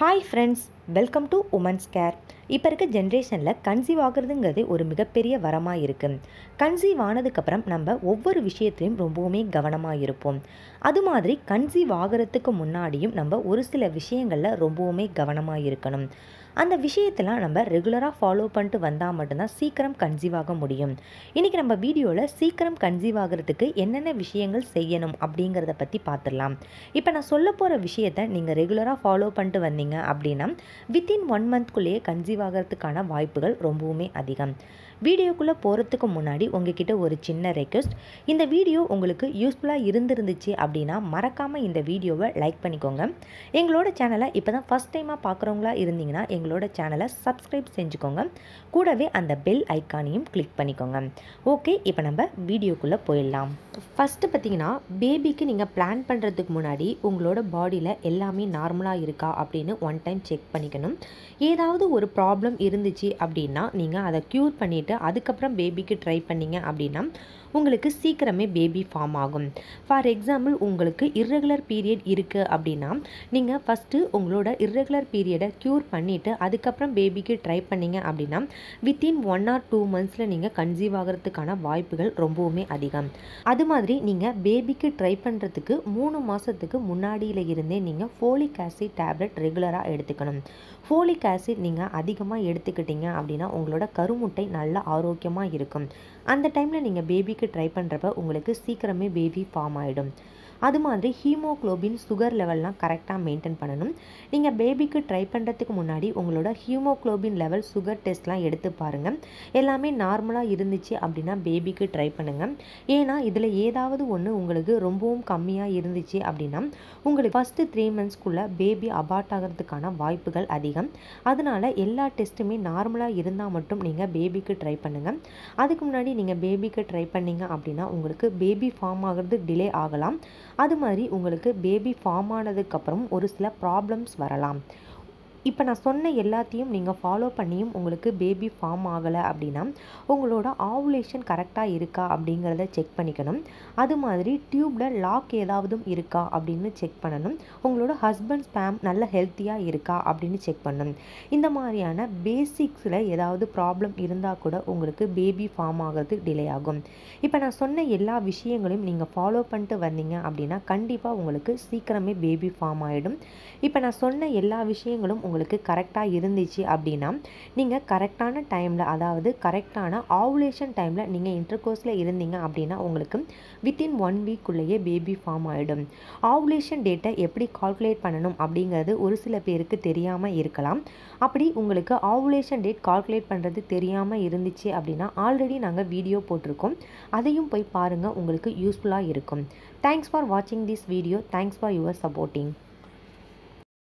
hi friends welcome to women's care இப்போ இருக்க ஜென்ரேஷனில் கன்சீவ் ஆகுறதுங்கிறது ஒரு மிகப்பெரிய வரமாக இருக்குது கன்சீவ் ஆனதுக்கப்புறம் நம்ம ஒவ்வொரு விஷயத்துலையும் ரொம்பவுமே கவனமாக இருப்போம் அது மாதிரி கன்சீவ் ஆகிறதுக்கு முன்னாடியும் நம்ம ஒரு சில விஷயங்களில் ரொம்பவுமே கவனமாக இருக்கணும் அந்த விஷயத்தெல்லாம் நம்ம ரெகுலராக ஃபாலோ பண்ணிட்டு வந்தால் மட்டும்தான் சீக்கிரம் கன்சீவ் ஆக முடியும் இன்றைக்கி நம்ம வீடியோவில் சீக்கிரம் கன்சீவ் ஆகிறதுக்கு என்னென்ன விஷயங்கள் செய்யணும் அப்படிங்கிறத பற்றி பார்த்துடலாம் இப்போ நான் சொல்ல போகிற விஷயத்தை நீங்கள் ரெகுலராக ஃபாலோ பண்ணிட்டு வந்தீங்க அப்படின்னா வித்தின் ஒன் மந்த்குள்ளேயே கன்சீவ் ஆகிறதுக்கான வாய்ப்புகள் ரொம்பவுமே அதிகம் வீடியோக்குள்ளே போகிறதுக்கு முன்னாடி உங்ககிட்ட ஒரு சின்ன ரெக்வஸ்ட் இந்த வீடியோ உங்களுக்கு யூஸ்ஃபுல்லாக இருந்திருந்துச்சு அப்படின்னா மறக்காமல் இந்த வீடியோவை லைக் பண்ணிக்கோங்க எங்களோட சேனலை இப்போ தான் ஃபஸ்ட் டைமாக பார்க்குறவங்களா இருந்தீங்கன்னா எங்களோட சேனலை சப்ஸ்கிரைப் செஞ்சுக்கோங்க கூடவே அந்த பெல் ஐக்கானையும் கிளிக் பண்ணிக்கோங்க ஓகே இப்போ நம்ம வீடியோக்குள்ளே போயிடலாம் ஃபஸ்ட்டு பார்த்தீங்கன்னா பேபிக்கு நீங்கள் பிளான் பண்ணுறதுக்கு முன்னாடி உங்களோட பாடியில் எல்லாமே நார்மலாக இருக்கா அப்படின்னு ஒன் டைம் செக் பண்ணிக்கணும் ஏதாவது ஒரு ப்ராப்ளம் இருந்துச்சு அப்படின்னா நீங்கள் அதை க்யூர் பண்ணிவிட்டு அதுக்கப்புறம் பேபிக்கு ட்ரை பண்ணீங்க அப்படின்னா உங்களுக்கு சீக்கிரமே பேபி ஃபார்ம் ஆகும் ஃபார் எக்ஸாம்பிள் உங்களுக்கு இர்ரெகுலர் பீரியட் இருக்குது அப்படின்னா நீங்கள் ஃபஸ்ட்டு உங்களோட இர்ரெகுலர் பீரியடை க்யூர் பண்ணிவிட்டு அதுக்கப்புறம் பேபிக்கு ட்ரை பண்ணீங்க அப்படின்னா வித்தின் ஒன் ஆர் டூ மந்த்ஸில் நீங்கள் கன்சீவ் ஆகிறதுக்கான வாய்ப்புகள் ரொம்பவுமே அதிகம் அது மாதிரி நீங்கள் பேபிக்கு ட்ரை பண்ணுறதுக்கு மூணு மாதத்துக்கு முன்னாடியில் இருந்தே நீங்கள் ஃபோலிக் ஆசிட் டேப்லெட் ரெகுலராக எடுத்துக்கணும் ஃபோலிக் ஆசிட் நீங்கள் அதிகமாக எடுத்துக்கிட்டீங்க அப்படின்னா உங்களோட கருமுட்டை நல்ல ஆரோக்கியமாக இருக்கும் அந்த டைமில் நீங்கள் பேபிக்கு ட்ரை பண்ணுறப்ப உங்களுக்கு சீக்கிரமே பேபி ஃபார்ம் ஆகிடும் அது மாதிரி ஹீமோக்ளோபின் சுகர் லெவல்லாம் கரெக்டாக மெயின்டைன் பண்ணணும் நீங்கள் பேபிக்கு ட்ரை பண்ணுறதுக்கு முன்னாடி உங்களோட ஹீமோக்ளோபின் லெவல் சுகர் டெஸ்ட்லாம் எடுத்து பாருங்கள் எல்லாமே நார்மலாக இருந்துச்சு அப்படின்னா பேபிக்கு ட்ரை பண்ணுங்கள் ஏன்னா இதில் ஏதாவது ஒன்று உங்களுக்கு ரொம்பவும் கம்மியாக இருந்துச்சு அப்படின்னா உங்களுக்கு ஃபஸ்ட்டு த்ரீ மந்த்ஸ்க்குள்ளே பேபி அபார்ட் ஆகிறதுக்கான வாய்ப்புகள் அதிகம் அதனால் எல்லா டெஸ்ட்டுமே நார்மலாக இருந்தால் மட்டும் நீங்கள் பேபிக்கு ட்ரை பண்ணுங்கள் அதுக்கு முன்னாடி நீங்கள் பேபிக்கு ட்ரை பண்ணீங்க அப்படின்னா உங்களுக்கு பேபி ஃபார்ம் ஆகிறது டிலே ஆகலாம் அது மாதிரி உங்களுக்கு பேபி ஃபார்ம் ஆனதுக்கப்புறம் ஒரு சில ப்ராப்ளம்ஸ் வரலாம் இப்போ நான் சொன்ன எல்லாத்தையும் நீங்கள் ஃபாலோ பண்ணியும் உங்களுக்கு பேபி ஃபார்ம் ஆகலை அப்படின்னா உங்களோட ஆவுலேஷன் கரெக்டாக இருக்கா அப்படிங்கிறத செக் பண்ணிக்கணும் அது மாதிரி டியூப்பில் லாக் ஏதாவது இருக்கா அப்படின்னு செக் பண்ணணும் உங்களோட ஹஸ்பண்ட் ஸ்பேம் நல்ல ஹெல்த்தியாக இருக்கா அப்படின்னு செக் பண்ணணும் இந்த மாதிரியான பேசிக்ஸில் ஏதாவது ப்ராப்ளம் இருந்தால் கூட உங்களுக்கு பேபி ஃபார்ம் ஆகிறது டிலே ஆகும் இப்போ நான் சொன்ன எல்லா விஷயங்களையும் நீங்கள் ஃபாலோ பண்ணிட்டு வந்தீங்க அப்படின்னா கண்டிப்பாக உங்களுக்கு சீக்கிரமே பேபி ஃபார்ம் ஆகிடும் இப்போ நான் சொன்ன எல்லா விஷயங்களும் உங்களுக்கு கரெக்டாக இருந்துச்சு அப்படின்னா நீங்கள் கரெக்டான டைமில் அதாவது கரெக்டான ஆவுலேஷன் டைமில் நீங்கள் இன்டர்கோர்ஸில் இருந்தீங்க அப்படின்னா உங்களுக்கு வித்தின் ஒன் வீக்குள்ளேயே பேபி ஃபார்ம் ஆகிடும் ஆவுலேஷன் டேட்டை எப்படி கால்குலேட் பண்ணணும் அப்படிங்கிறது ஒரு சில பேருக்கு தெரியாமல் இருக்கலாம் அப்படி உங்களுக்கு ஆவுலேஷன் டேட் கால்குலேட் பண்ணுறது தெரியாமல் இருந்துச்சு அப்படின்னா ஆல்ரெடி நாங்கள் வீடியோ போட்டிருக்கோம் அதையும் போய் பாருங்கள் உங்களுக்கு யூஸ்ஃபுல்லாக இருக்கும் தேங்க்ஸ் ஃபார் வாட்சிங் this video thanks for your supporting